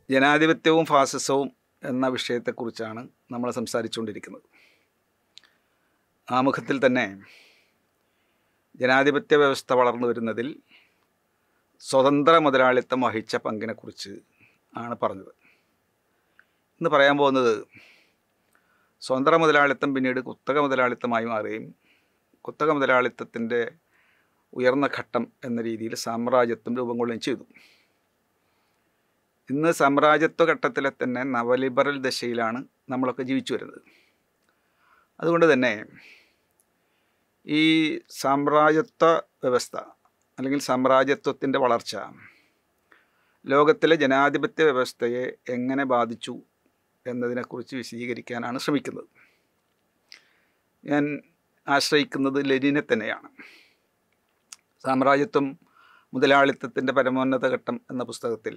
ജനാധിപത്യവും ഫാസിസവും എന്ന വിഷയത്തെക്കുറിച്ചാണ് നമ്മൾ സംസാരിച്ചുകൊണ്ടിരിക്കുന്നത് ആമുഖത്തിൽ തന്നെ ജനാധിപത്യ വ്യവസ്ഥ വളർന്നു വരുന്നതിൽ സ്വതന്ത്ര മുതലാളിത്തം വഹിച്ച പങ്കിനെക്കുറിച്ച് ആണ് പറഞ്ഞത് ഇന്ന് പറയാൻ പോകുന്നത് സ്വതന്ത്ര മുതലാളിത്തം പിന്നീട് കുത്തക മുതലാളിത്തമായി മാറുകയും കുത്തക മുതലാളിത്തത്തിൻ്റെ ഉയർന്ന ഘട്ടം എന്ന രീതിയിൽ സാമ്രാജ്യത്വം രൂപം കൊള്ളുകയും ചെയ്തു ഇന്ന് സാമ്രാജ്യത്വ ഘട്ടത്തിലെ തന്നെ നവലിബറൽ ദശയിലാണ് നമ്മളൊക്കെ ജീവിച്ചു വരുന്നത് അതുകൊണ്ട് തന്നെ ഈ സാമ്രാജ്യത്വ വ്യവസ്ഥ അല്ലെങ്കിൽ സാമ്രാജ്യത്വത്തിൻ്റെ വളർച്ച ലോകത്തിലെ ജനാധിപത്യ വ്യവസ്ഥയെ എങ്ങനെ ബാധിച്ചു എന്നതിനെക്കുറിച്ച് വിശദീകരിക്കാനാണ് ശ്രമിക്കുന്നത് ഞാൻ ആശ്രയിക്കുന്നത് ലെനിനെ തന്നെയാണ് സാമ്രാജ്യത്വം മുതലാളിത്തത്തിൻ്റെ പരമോന്നത ഘട്ടം എന്ന പുസ്തകത്തിൽ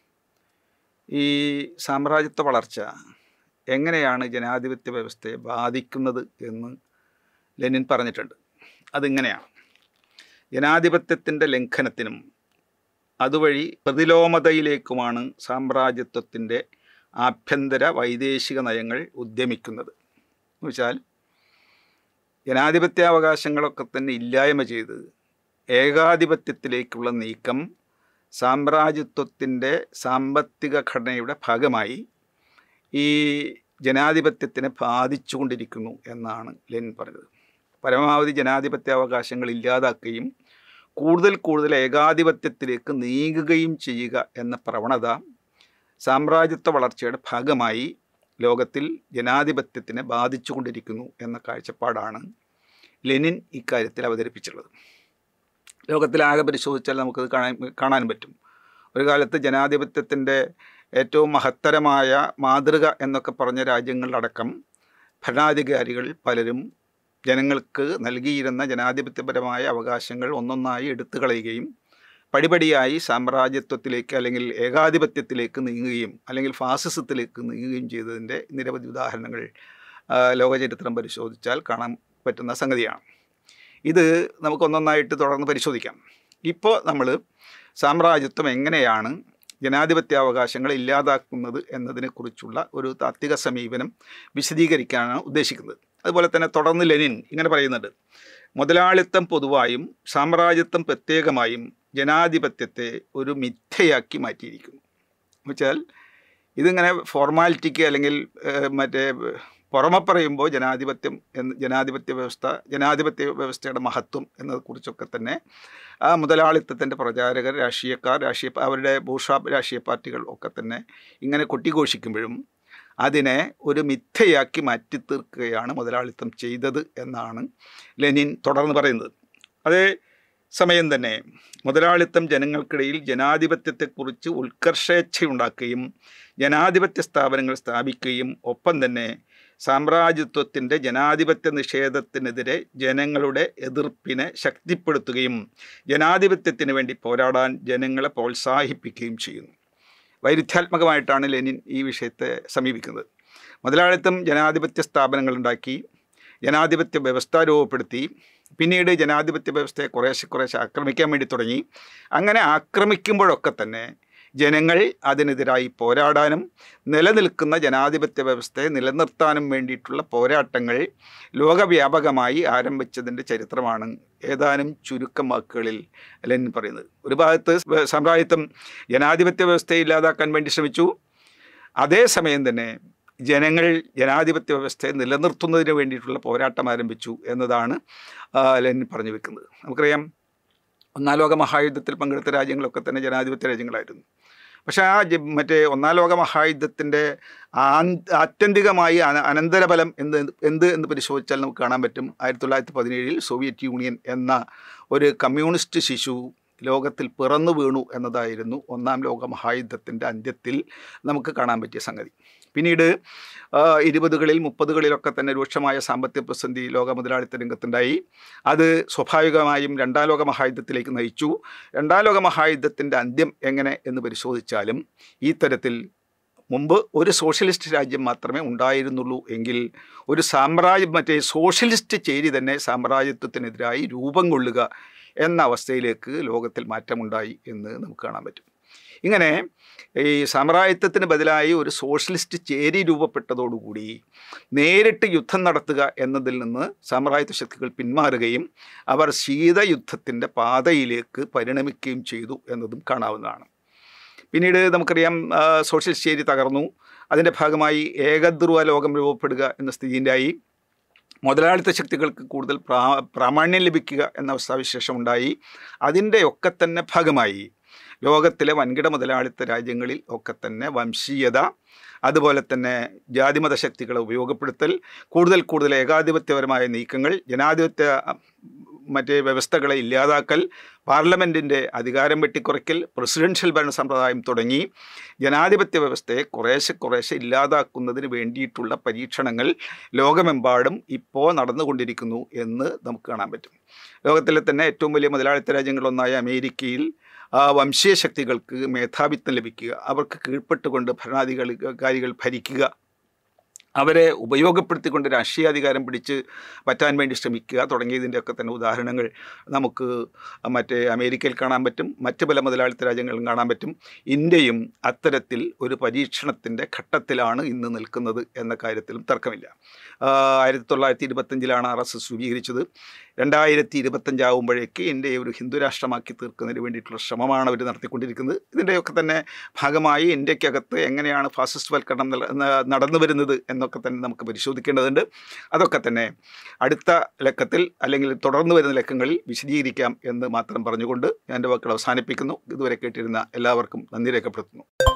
ഈ സാമ്രാജ്യത്വ വളർച്ച എങ്ങനെയാണ് ജനാധിപത്യ വ്യവസ്ഥയെ ബാധിക്കുന്നത് എന്ന് ലെനിൻ പറഞ്ഞിട്ടുണ്ട് അതിങ്ങനെയാണ് ജനാധിപത്യത്തിൻ്റെ ലംഘനത്തിനും അതുവഴി പ്രതിലോമതയിലേക്കുമാണ് സാമ്രാജ്യത്വത്തിൻ്റെ ആഭ്യന്തര വൈദേശിക നയങ്ങൾ ഉദ്യമിക്കുന്നത് എന്ന് വെച്ചാൽ ജനാധിപത്യാവകാശങ്ങളൊക്കെ തന്നെ ഇല്ലായ്മ ചെയ്ത് ഏകാധിപത്യത്തിലേക്കുള്ള നീക്കം സാമ്രാജ്യത്വത്തിൻ്റെ സാമ്പത്തിക ഘടനയുടെ ഭാഗമായി ഈ ജനാധിപത്യത്തിനെ ബാധിച്ചുകൊണ്ടിരിക്കുന്നു എന്നാണ് ലെനിൻ പറഞ്ഞത് പരമാവധി ജനാധിപത്യാവകാശങ്ങൾ ഇല്ലാതാക്കുകയും കൂടുതൽ കൂടുതൽ ഏകാധിപത്യത്തിലേക്ക് നീങ്ങുകയും ചെയ്യുക എന്ന പ്രവണത സാമ്രാജ്യത്വ വളർച്ചയുടെ ഭാഗമായി ലോകത്തിൽ ജനാധിപത്യത്തിനെ ബാധിച്ചുകൊണ്ടിരിക്കുന്നു എന്ന കാഴ്ചപ്പാടാണ് ലെനിൻ ഇക്കാര്യത്തിൽ അവതരിപ്പിച്ചിട്ടുള്ളത് ലോകത്തിലാകെ പരിശോധിച്ചാൽ നമുക്കത് കാണാൻ കാണാൻ പറ്റും ഒരു കാലത്ത് ജനാധിപത്യത്തിൻ്റെ ഏറ്റവും മഹത്തരമായ മാതൃക എന്നൊക്കെ പറഞ്ഞ രാജ്യങ്ങളിലടക്കം ഭരണാധികാരികൾ പലരും ജനങ്ങൾക്ക് നൽകിയിരുന്ന ജനാധിപത്യപരമായ അവകാശങ്ങൾ ഒന്നൊന്നായി എടുത്തു കളയുകയും പടിപടിയായി സാമ്രാജ്യത്വത്തിലേക്ക് അല്ലെങ്കിൽ ഏകാധിപത്യത്തിലേക്ക് നീങ്ങുകയും അല്ലെങ്കിൽ ഫാസിസത്തിലേക്ക് നീങ്ങുകയും ചെയ്തതിൻ്റെ നിരവധി ഉദാഹരണങ്ങൾ ലോകചരിത്രം പരിശോധിച്ചാൽ കാണാൻ പറ്റുന്ന സംഗതിയാണ് ഇത് നമുക്കൊന്നൊന്നായിട്ട് തുടർന്ന് പരിശോധിക്കാം ഇപ്പോൾ നമ്മൾ സാമ്രാജ്യത്വം എങ്ങനെയാണ് ജനാധിപത്യാവകാശങ്ങൾ ഇല്ലാതാക്കുന്നത് എന്നതിനെക്കുറിച്ചുള്ള ഒരു താത്വിക സമീപനം വിശദീകരിക്കാനാണ് ഉദ്ദേശിക്കുന്നത് അതുപോലെ തന്നെ തുടർന്ന് ലെനിൻ ഇങ്ങനെ പറയുന്നുണ്ട് മുതലാളിത്തം പൊതുവായും സാമ്രാജ്യത്വം പ്രത്യേകമായും ജനാധിപത്യത്തെ ഒരു മിഥ്യയാക്കി മാറ്റിയിരിക്കുന്നു എന്നുവെച്ചാൽ ഇതിങ്ങനെ ഫോർമാലിറ്റിക്ക് അല്ലെങ്കിൽ മറ്റേ പുറമെ പറയുമ്പോൾ ജനാധിപത്യം എന്ന് ജനാധിപത്യ വ്യവസ്ഥ ജനാധിപത്യ വ്യവസ്ഥയുടെ മഹത്വം എന്നതിനെക്കുറിച്ചൊക്കെ തന്നെ ആ മുതലാളിത്തത്തിൻ്റെ പ്രചാരകർ രാഷ്ട്രീയക്കാർ രാഷ്ട്രീയ അവരുടെ ഭൂഷാ രാഷ്ട്രീയ പാർട്ടികൾ ഒക്കെ തന്നെ ഇങ്ങനെ കൊട്ടിഘോഷിക്കുമ്പോഴും അതിനെ ഒരു മിഥ്യയാക്കി മാറ്റി തീർക്കുകയാണ് മുതലാളിത്തം ചെയ്തത് എന്നാണ് ലെനിൻ തുടർന്ന് പറയുന്നത് അതേ സമയം തന്നെ മുതലാളിത്തം ജനങ്ങൾക്കിടയിൽ ജനാധിപത്യത്തെക്കുറിച്ച് ഉത്കർഷേച്ഛയുണ്ടാക്കുകയും ജനാധിപത്യ സ്ഥാപനങ്ങൾ സ്ഥാപിക്കുകയും ഒപ്പം തന്നെ സാമ്രാജ്യത്വത്തിൻ്റെ ജനാധിപത്യ നിഷേധത്തിനെതിരെ ജനങ്ങളുടെ എതിർപ്പിനെ ശക്തിപ്പെടുത്തുകയും ജനാധിപത്യത്തിന് വേണ്ടി പോരാടാൻ ജനങ്ങളെ പ്രോത്സാഹിപ്പിക്കുകയും ചെയ്യുന്നു വൈരുദ്ധ്യാത്മകമായിട്ടാണ് ലെനിൻ ഈ വിഷയത്തെ സമീപിക്കുന്നത് മുതലാളിത്തം ജനാധിപത്യ സ്ഥാപനങ്ങളുണ്ടാക്കി ജനാധിപത്യ വ്യവസ്ഥ രൂപപ്പെടുത്തി പിന്നീട് ജനാധിപത്യ വ്യവസ്ഥയെ കുറേശ്ശെ കുറേശ്ശെ ആക്രമിക്കാൻ വേണ്ടി തുടങ്ങി അങ്ങനെ ആക്രമിക്കുമ്പോഴൊക്കെ തന്നെ ജനങ്ങൾ അതിനെതിരായി പോരാടാനും നിലനിൽക്കുന്ന ജനാധിപത്യ വ്യവസ്ഥയെ നിലനിർത്താനും വേണ്ടിയിട്ടുള്ള പോരാട്ടങ്ങൾ ലോകവ്യാപകമായി ആരംഭിച്ചതിൻ്റെ ചരിത്രമാണ് ഏതാനും ചുരുക്കം വാക്കുകളിൽ ലെനിൻ പറയുന്നത് ഒരു ഭാഗത്ത് സാമ്രാജ്യത്വം ജനാധിപത്യ വ്യവസ്ഥയെ ഇല്ലാതാക്കാൻ വേണ്ടി ശ്രമിച്ചു അതേസമയം തന്നെ ജനങ്ങൾ ജനാധിപത്യ വ്യവസ്ഥയെ നിലനിർത്തുന്നതിന് വേണ്ടിയിട്ടുള്ള പോരാട്ടം ആരംഭിച്ചു എന്നതാണ് ലെനിൻ പറഞ്ഞു വെക്കുന്നത് നമുക്കറിയാം ഒന്നാം ലോക മഹായുദ്ധത്തിൽ പങ്കെടുത്ത രാജ്യങ്ങളൊക്കെ തന്നെ ജനാധിപത്യ രാജ്യങ്ങളായിരുന്നു പക്ഷേ ആ മറ്റേ ഒന്നാം ലോക മഹായുദ്ധത്തിൻ്റെ ആത്യന്തികമായി അനന്തരഫലം എന്ത് എന്ത് എന്ന് പരിശോധിച്ചാൽ നമുക്ക് കാണാൻ പറ്റും ആയിരത്തി തൊള്ളായിരത്തി പതിനേഴിൽ സോവിയറ്റ് യൂണിയൻ എന്ന ഒരു കമ്മ്യൂണിസ്റ്റ് ശിശു ലോകത്തിൽ പിറന്നു വീണു എന്നതായിരുന്നു ഒന്നാം ലോക മഹായുദ്ധത്തിൻ്റെ അന്ത്യത്തിൽ നമുക്ക് കാണാൻ പറ്റിയ സംഗതി പിന്നീട് ഇരുപതുകളിൽ മുപ്പതുകളിലൊക്കെ തന്നെ രൂക്ഷമായ സാമ്പത്തിക പ്രതിസന്ധി ലോക മുതലാളിത്ത രംഗത്തുണ്ടായി അത് സ്വാഭാവികമായും രണ്ടാം ലോക മഹായുദ്ധത്തിലേക്ക് നയിച്ചു രണ്ടാം ലോക മഹായുദ്ധത്തിൻ്റെ അന്ത്യം എങ്ങനെ എന്ന് പരിശോധിച്ചാലും ഈ തരത്തിൽ മുമ്പ് ഒരു സോഷ്യലിസ്റ്റ് രാജ്യം മാത്രമേ ഉണ്ടായിരുന്നുള്ളൂ എങ്കിൽ ഒരു സാമ്രാജ്യം മറ്റേ സോഷ്യലിസ്റ്റ് ചേരി തന്നെ സാമ്രാജ്യത്വത്തിനെതിരായി രൂപം കൊള്ളുക എന്ന അവസ്ഥയിലേക്ക് ലോകത്തിൽ മാറ്റമുണ്ടായി എന്ന് നമുക്ക് കാണാൻ പറ്റും ഇങ്ങനെ ഈ സാമ്രാജ്യത്വത്തിന് ബദലായി ഒരു സോഷ്യലിസ്റ്റ് ചേരി രൂപപ്പെട്ടതോടുകൂടി നേരിട്ട് യുദ്ധം നടത്തുക എന്നതിൽ നിന്ന് സാമ്രാജ്യത്വ ശക്തികൾ പിന്മാറുകയും അവർ ശീതയുദ്ധത്തിൻ്റെ പാതയിലേക്ക് പരിണമിക്കുകയും ചെയ്തു എന്നതും കാണാവുന്നതാണ് പിന്നീട് നമുക്കറിയാം ആ, സോഷ്യലിസ്റ്റ് ചേരി തകർന്നു അതിൻ്റെ ഭാഗമായി ഏകധ്രുവ ലോകം രൂപപ്പെടുക എന്ന സ്ഥിതിയുണ്ടായി മുതലാളിത്ത ശക്തികൾക്ക് കൂടുതൽ പ്രാ പ്രാമാണ്യം ലഭിക്കുക എന്ന അവസ്ഥാവിശേഷം ഉണ്ടായി അതിൻ്റെ ഒക്കെ തന്നെ ഭാഗമായി ലോകത്തിലെ വൻകിട മുതലാളിത്ത രാജ്യങ്ങളിൽ ഒക്കെ തന്നെ വംശീയത അതുപോലെ തന്നെ ജാതിമത ശക്തികളെ ഉപയോഗപ്പെടുത്തൽ കൂടുതൽ കൂടുതൽ ഏകാധിപത്യപരമായ നീക്കങ്ങൾ ജനാധിപത്യ അ, മറ്റേ വ്യവസ്ഥകളെ ഇല്ലാതാക്കൽ പാർലമെൻറ്റിൻ്റെ അധികാരം വെട്ടിക്കുറയ്ക്കൽ പ്രസിഡൻഷ്യൽ ഭരണ സമ്പ്രദായം തുടങ്ങി ജനാധിപത്യ വ്യവസ്ഥയെ കുറേശ്ശെ കുറേശ്ശെ ഇല്ലാതാക്കുന്നതിന് വേണ്ടിയിട്ടുള്ള പരീക്ഷണങ്ങൾ ലോകമെമ്പാടും ഇപ്പോൾ നടന്നുകൊണ്ടിരിക്കുന്നു എന്ന് നമുക്ക് കാണാൻ പറ്റും ലോകത്തിലെ തന്നെ ഏറ്റവും വലിയ മുതലാളിത്ത രാജ്യങ്ങളൊന്നായ അമേരിക്കയിൽ ആ വംശീയ ശക്തികൾക്ക് മേധാവിത്വം ലഭിക്കുക അവർക്ക് കീഴ്പ്പെട്ടുകൊണ്ട് ഭരണാധികാരികൾ ഭരിക്കുക അവരെ ഉപയോഗപ്പെടുത്തിക്കൊണ്ട് രാഷ്ട്രീയാധികാരം പിടിച്ച് പറ്റാൻ വേണ്ടി ശ്രമിക്കുക തുടങ്ങിയതിൻ്റെയൊക്കെ തന്നെ ഉദാഹരണങ്ങൾ നമുക്ക് മറ്റേ അമേരിക്കയിൽ കാണാൻ പറ്റും മറ്റ് പല മുതലാളിത്ത രാജ്യങ്ങളിലും കാണാൻ പറ്റും ഇന്ത്യയും അത്തരത്തിൽ ഒരു പരീക്ഷണത്തിൻ്റെ ഘട്ടത്തിലാണ് ഇന്ന് നിൽക്കുന്നത് എന്ന കാര്യത്തിലും തർക്കമില്ല ആയിരത്തി തൊള്ളായിരത്തി ഇരുപത്തഞ്ചിലാണ് ആർ എസ് എസ് രൂപീകരിച്ചത് രണ്ടായിരത്തി ഇരുപത്തഞ്ചാവുമ്പോഴേക്ക് ഇന്ത്യയെ ഒരു ഹിന്ദു രാഷ്ട്രമാക്കി തീർക്കുന്നതിന് വേണ്ടിയിട്ടുള്ള ശ്രമമാണ് അവർ നടത്തിക്കൊണ്ടിരിക്കുന്നത് ഇതിൻ്റെയൊക്കെ തന്നെ ഭാഗമായി ഇന്ത്യക്കകത്ത് എങ്ങനെയാണ് ഫാസിസ്റ്റ് വൽക്കരണം നില- ന- നടന്നു വരുന്നത് എന്നൊക്കെ തന്നെ നമുക്ക് പരിശോധിക്കേണ്ടതുണ്ട് അതൊക്കെ തന്നെ അടുത്ത ലക്കത്തിൽ അല്ലെങ്കിൽ തുടർന്ന് വരുന്ന ലക്കങ്ങളിൽ വിശദീകരിക്കാം എന്ന് മാത്രം പറഞ്ഞുകൊണ്ട് ഞാൻ എൻ്റെ വാക്കുകൾ അവസാനിപ്പിക്കുന്നു ഇതുവരെ കേട്ടിരുന്ന എല്ലാവർക്കും നന്ദി രേഖപ്പെടുത്തുന്നു